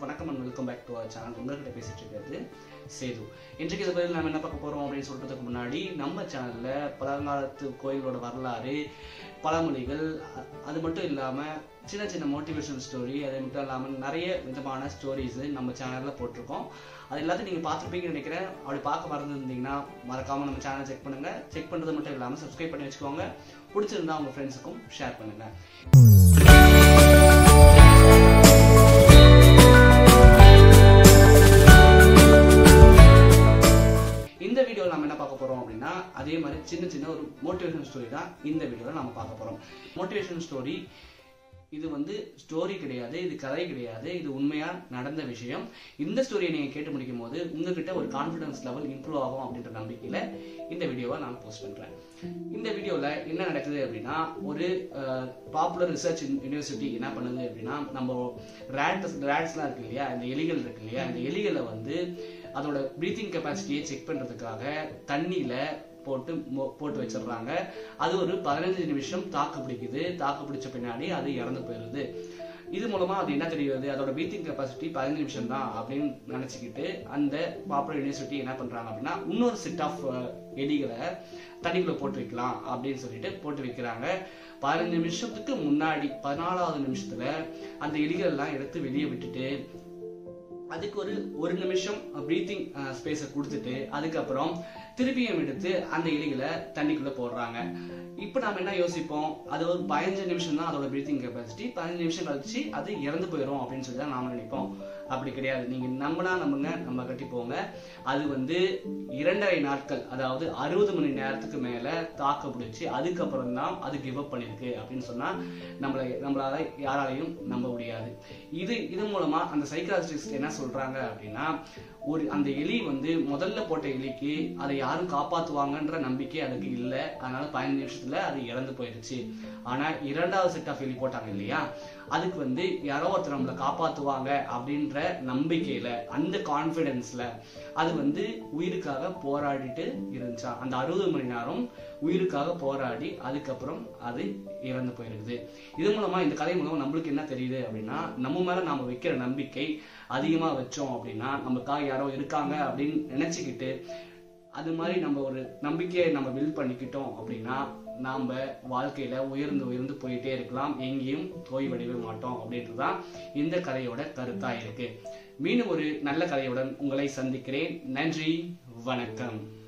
வணக்கம் and welcome back to our channel உங்ககிட்ட பேசிட்டு இருக்கிறது சேது இன்றைக்கு இதை பதில் நம்ம என்ன பார்க்க போறோம் அப்படின்னு சொல்றதுக்கு முன்னாடி நம்ம சேனல்ல பழங்காலத்து கோயிலோட வரலாறு பழமொழிகள் அ- அது மட்டும் இல்லாம சின்ன சின்ன மோட்டிவேஷனல் ஸ்டோரி அது மட்டும் இல்லாமல் நிறைய விதமான ஸ்டோரிஸ் நம்ம சேனல்ல போட்டிருக்கோம் அது எல்லாத்தையும் நீங்க பார்த்துருப்பீங்கன்னு நினைக்கிறேன் அப்படி பார்க்க மறந்துருந்தீங்கன்னா மறக்காம நம்ம சேனல் செக் பண்ணுங்க செக் பண்றது மட்டும் இல்லாம சப்ஸ்கிரைப் பண்ணி வச்சுக்கோங்க பிடிச்சிருந்தா உங்க ஃப்ரெண்ட்ஸுக்கும் ஷேர் பண்ணுங்க இந்த வீடியோவில் நம்ம என்ன பார்க்க போறோம் அப்படின்னா அதே மாதிரி சின்ன சின்ன ஒரு மோட்டிவேஷன் ஸ்டோரி தான் இந்த வீடியோவில் நம்ம பார்க்க போறோம் மோட்டிவேஷன் ஸ்டோரி இது வந்து ஸ்டோரி கிடையாது இது கதை கிடையாது இது உண்மையா நடந்த விஷயம் இந்த ஸ்டோரியை நீங்க கேட்டு முடிக்கும் போது உங்ககிட்ட ஒரு கான்ஃபிடன்ஸ் லெவல் இம்ப்ரூவ் ஆகும் அப்படின்ற நம்பிக்கையில இந்த வீடியோவை நான் போஸ்ட் பண்றேன் இந்த வீடியோல என்ன நடக்குது அப்படின்னா ஒரு பாப்புலர் ரிசர்ச் யூனிவர்சிட்டி என்ன பண்ணுது அப்படின்னா நம்ம ரேட்ஸ் ரேட்ஸ்லாம் இருக்கு இல்லையா இந்த எலிகள் இருக்கு இல்லையா இந்த எலிகளை வந்து அதோட ப்ரீத்திங் கெப்பாசிட்டியை செக் பண்றதுக்காக தண்ணியில போட்டு மொ- போட்டு வச்சிடுறாங்க அது ஒரு பதினஞ்சு நிமிஷம் தாக்கு பிடிக்குது தாக்கு பிடிச்ச பின்னாடி அது இறந்து போயிருது இது மூலமா அது என்ன தெரியுது அதோட ப்ரீத்திங் கெப்பாசிட்டி பதினஞ்சு நிமிஷம் தான் அப்படின்னு நினைச்சுக்கிட்டு அந்த பாப்புலர் யூனிவர்சிட்டி என்ன பண்றாங்க அப்படின்னா இன்னொரு செட் ஆஃப் எலிகளை தண்ணிக்குள்ள போட்டு வைக்கலாம் அப்படின்னு சொல்லிட்டு போட்டு வைக்கிறாங்க பதினஞ்சு நிமிஷத்துக்கு முன்னாடி பதினாலாவது நிமிஷத்துல அந்த எலிகள் எல்லாம் எடுத்து வெளியே விட்டுட்டு அதுக்கு ஒரு ஒரு நிமிஷம் ப்ரீத்திங் ஸ்பேஸை கொடுத்துட்டு அதுக்கப்புறம் திருப்பியும் எடுத்து அந்த எலிகளை தண்ணிக்குள்ள போடுறாங்க இப்போ நாம என்ன யோசிப்போம் அது ஒரு பதினஞ்சு நிமிஷம் தான் அதோட ப்ரீத்திங் கெப்பாசிட்டி பதினஞ்சு நிமிஷம் கழிச்சு அது இறந்து போயிடும் அப்படின்னு சொல்லி தான் நாம நினைப்போம் அப்படி கிடையாது நீங்க நம்பினா நம்புங்க நம்ம கட்டி போங்க அது வந்து இரண்டரை நாட்கள் அதாவது அறுபது மணி நேரத்துக்கு மேல தாக்கு பிடிச்சி அதுக்கப்புறம் தான் அது கிவ் அப் பண்ணிருக்கு அப்படின்னு சொன்னா நம்மளை நம்மளால யாராலையும் நம்ப முடியாது இது இது மூலமா அந்த சைக்காலஜிஸ்ட் என்ன சொல்றாங்க அப்படின்னா ஒரு அந்த எலி வந்து முதல்ல போட்ட எலிக்கு அதை யாரும் காப்பாத்துவாங்கன்ற நம்பிக்கை அதுக்கு இல்லை அதனால பதினஞ்சு நிமிஷத்துல அது இறந்து போயிடுச்சு ஆனா இரண்டாவது செட் ஆஃப் எலி போட்டாங்க இல்லையா அதுக்கு வந்து யாரோ ஒருத்தர் நம்மளை காப்பாத்துவாங்க அப்படின்ற நம்பிக்கையில அந்த கான்பிடன்ஸ்ல அது வந்து உயிருக்காக போராடிட்டு இருந்துச்சா அந்த அறுபது மணி நேரம் உயிருக்காக போராடி அதுக்கப்புறம் அது இறந்து போயிருக்குது இது மூலமா இந்த கதை மூலமா நம்மளுக்கு என்ன தெரியுது அப்படின்னா நம்ம மேல நாம வைக்கிற நம்பிக்கை அதிகமா வச்சோம் அப்படின்னா நமக்காக யாரோ இருக்காங்க அப்படின்னு நினைச்சுக்கிட்டு அது மாதிரி நம்ம ஒரு நம்பிக்கையை நம்ம பில்ட் பண்ணிக்கிட்டோம் அப்படின்னா நாம வாழ்க்கையில உயர்ந்து உயர்ந்து போயிட்டே இருக்கலாம் எங்கேயும் தோய்வடையவே மாட்டோம் அப்படின்றதுதான் இந்த கதையோட கருத்தா இருக்கு மீண்டும் ஒரு நல்ல கதையுடன் உங்களை சந்திக்கிறேன் நன்றி வணக்கம்